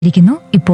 ഇരിക്കുന്നു ഇപ്പോൾ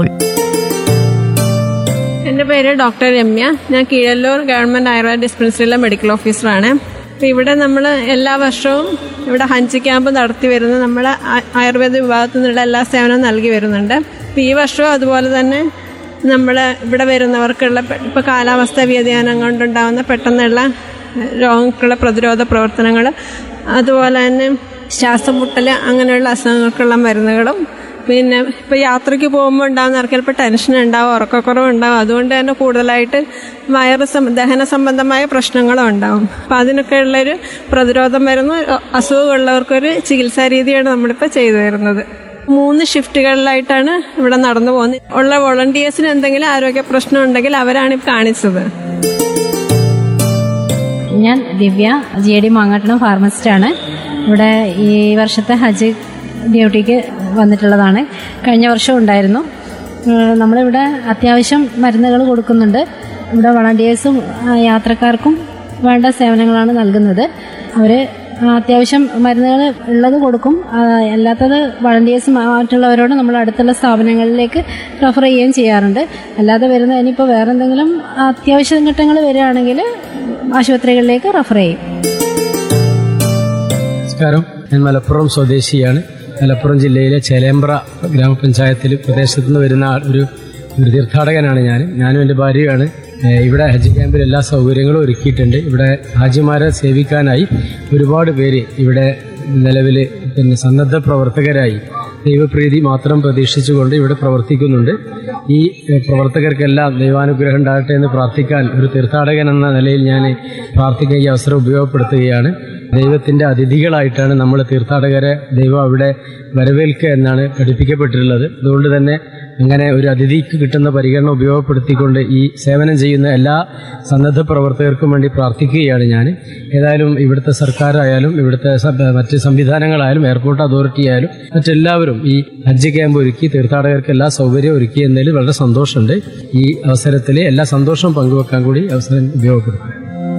എൻ്റെ പേര് ഡോക്ടർ രമ്യ ഞാൻ കീഴല്ലൂർ ഗവൺമെൻറ് ആയുർവേദ ഡിസ്പെൻസറിയിലെ മെഡിക്കൽ ഓഫീസറാണ് അപ്പോൾ ഇവിടെ നമ്മൾ എല്ലാ വർഷവും ഇവിടെ ഹഞ്ച് ക്യാമ്പ് നടത്തി വരുന്ന നമ്മുടെ ആ- ആയുർവേദ വിഭാഗത്തിൽ നിന്നുള്ള എല്ലാ സേവനവും നൽകി വരുന്നുണ്ട് അപ്പോൾ ഈ വർഷവും അതുപോലെ തന്നെ നമ്മൾ ഇവിടെ വരുന്നവർക്കുള്ള ഇപ്പോൾ കാലാവസ്ഥാ വ്യതിയാനം കൊണ്ടുണ്ടാകുന്ന പെട്ടെന്നുള്ള രോഗങ്ങൾക്കുള്ള പ്രതിരോധ പ്രവർത്തനങ്ങൾ അതുപോലെ തന്നെ ശ്വാസം മുട്ടൽ അങ്ങനെയുള്ള അസുഖങ്ങൾക്കുള്ള മരുന്നുകളും പിന്നെ ഇപ്പോൾ യാത്രയ്ക്ക് പോകുമ്പോൾ ഉണ്ടാകുന്നവർക്ക് ചിലപ്പോൾ ടെൻഷൻ ഉണ്ടാവും ഉറക്കക്കുറവ് ഉണ്ടാവും അതുകൊണ്ട് തന്നെ കൂടുതലായിട്ട് വയറ് സം- ദഹന സംബന്ധമായ പ്രശ്നങ്ങളും ഉണ്ടാവും അപ്പോൾ അതിനൊക്കെ ഉള്ളൊരു പ്രതിരോധം വരുന്ന അസുഖമുള്ളവർക്കൊരു ചികിത്സാ രീതിയാണ് നമ്മളിപ്പോൾ ചെയ്തു വരുന്നത് മൂന്ന് ഷിഫ്റ്റുകളിലായിട്ടാണ് ഇവിടെ നടന്നു പോകുന്നത് ഉള്ള വോളണ്ടിയേഴ്സിന് എന്തെങ്കിലും ആരോഗ്യ പ്രശ്നം ഉണ്ടെങ്കിൽ അവരാണ് ഇപ്പോൾ കാണിച്ചത് ഞാൻ ദിവ്യ ജി ഡി മാങ്ങാട്ടണം ഫാർമസിസ്റ്റാണ് ഇവിടെ ഈ വർഷത്തെ ഹജ്ജ് ഡ്യൂട്ടിക്ക് വന്നിട്ടുള്ളതാണ് കഴിഞ്ഞ വർഷം ഉണ്ടായിരുന്നു ഏഹ് നമ്മളിവിടെ അത്യാവശ്യം മരുന്നുകൾ കൊടുക്കുന്നുണ്ട് ഇവിടെ വളണ്ടിയേഴ്സും ആ, യാത്രക്കാർക്കും വേണ്ട സേവനങ്ങളാണ് നൽകുന്നത് അവർ അത്യാവശ്യം മരുന്നുകൾ ഉള്ളത് കൊടുക്കും ആ, അല്ലാത്തത് വളണ്ടിയേഴ്സ് മറ്റുള്ളവരോട് നമ്മൾ അടുത്തുള്ള സ്ഥാപനങ്ങളിലേക്ക് റെഫർ ചെയ്യുകയും ചെയ്യാറുണ്ട് അല്ലാതെ വരുന്ന ഇനിയിപ്പോൾ വേറെ എന്തെങ്കിലും അത്യാവശ്യ ഘട്ടങ്ങൾ വരികയാണെങ്കിൽ ആശുപത്രികളിലേക്ക് റെഫർ ചെയ്യും നമസ്കാരം ഞാൻ മലപ്പുറം സ്വദേശിയാണ് മലപ്പുറം ജില്ലയിലെ ചേലേമ്പ്ര ഗ്രാമപഞ്ചായത്തിൽ പ്രദേശത്ത് നിന്ന് വരുന്ന ആ- ഒരു ഒരു തീർത്ഥാടകനാണ് ഞാൻ ഞാനും എൻ്റെ ഭാര്യയുമാണ് ഏഹ് ഇവിടെ ഹജ്ജ് ക്യാമ്പിൽ എല്ലാ സൗകര്യങ്ങളും ഒരുക്കിയിട്ടുണ്ട് ഇവിടെ ഹാജിമാരെ സേവിക്കാനായി ഒരുപാട് പേര് ഇവിടെ നിലവിൽ പിന്നെ സന്നദ്ധ പ്രവർത്തകരായി ദൈവപ്രീതി മാത്രം പ്രതീക്ഷിച്ചുകൊണ്ട് ഇവിടെ പ്രവർത്തിക്കുന്നുണ്ട് ഈ ഏഹ്, പ്രവർത്തകർക്കെല്ലാം ദൈവാനുഗ്രഹം ഉണ്ടാകട്ടെ എന്ന് പ്രാർത്ഥിക്കാൻ ഒരു തീർത്ഥാടകൻ എന്ന നിലയിൽ ഞാൻ പ്രാർത്ഥിക്കാൻ ഈ അവസരം ഉപയോഗപ്പെടുത്തുകയാണ് ദൈവത്തിന്റെ അതിഥികളായിട്ടാണ് നമ്മൾ തീർത്ഥാടകരെ ദൈവം അവിടെ വരവേൽക്കുക എന്നാണ് പഠിപ്പിക്കപ്പെട്ടിട്ടുള്ളത് അതുകൊണ്ട് തന്നെ അങ്ങനെ ഒരു അതിഥിക്ക് കിട്ടുന്ന പരിഗണന ഉപയോഗപ്പെടുത്തിക്കൊണ്ട് ഈ സേവനം ചെയ്യുന്ന എല്ലാ സന്നദ്ധ പ്രവർത്തകർക്കും വേണ്ടി പ്രാർത്ഥിക്കുകയാണ് ഞാൻ ഏതായാലും ഇവിടുത്തെ സർക്കാരായാലും ഇവിടുത്തെ സ- മറ്റ് സംവിധാനങ്ങളായാലും എയർപോർട്ട് അതോറിറ്റി ആയാലും മറ്റെല്ലാവരും ഈ ഹജ്ജ് ക്യാമ്പ് ഒരുക്കി തീർത്ഥാടകർക്ക് എല്ലാ സൗകര്യവും ഒരുക്കി എന്നതിൽ വളരെ സന്തോഷമുണ്ട് ഈ അവസരത്തിൽ എല്ലാ സന്തോഷവും പങ്കുവെക്കാൻ കൂടി അവസരം ഉപയോഗപ്പെടുത്തും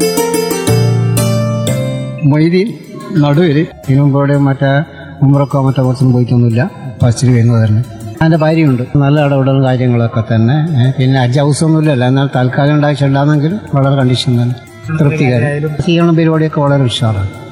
മൊയ്തീൻ നടുവിൽ ഇതിനു മുമ്പോടെ മറ്റേ ഉമ്രക്കോ മറ്റോ പുറത്തും പോയിട്ടൊന്നുമില്ല ഫസ്റ്റിൽ വരുന്നത് തന്നെ എൻ്റെ ഭാര്യയുണ്ട് നല്ല ഇടപെടലും കാര്യങ്ങളൊക്കെ തന്നെ ഏ, പിന്നെ അജ് ഹൗസൊന്നുമില്ലല്ലോ എന്നാൽ തൽക്കാലം ഉണ്ടായിട്ടുണ്ടാകുന്നെങ്കിലും വളരെ കണ്ടീഷൻ തന്നെ തൃപ്തികരം സ്വീകരണ പരിപാടിയൊക്കെ വളരെ ഉഷാറാണ്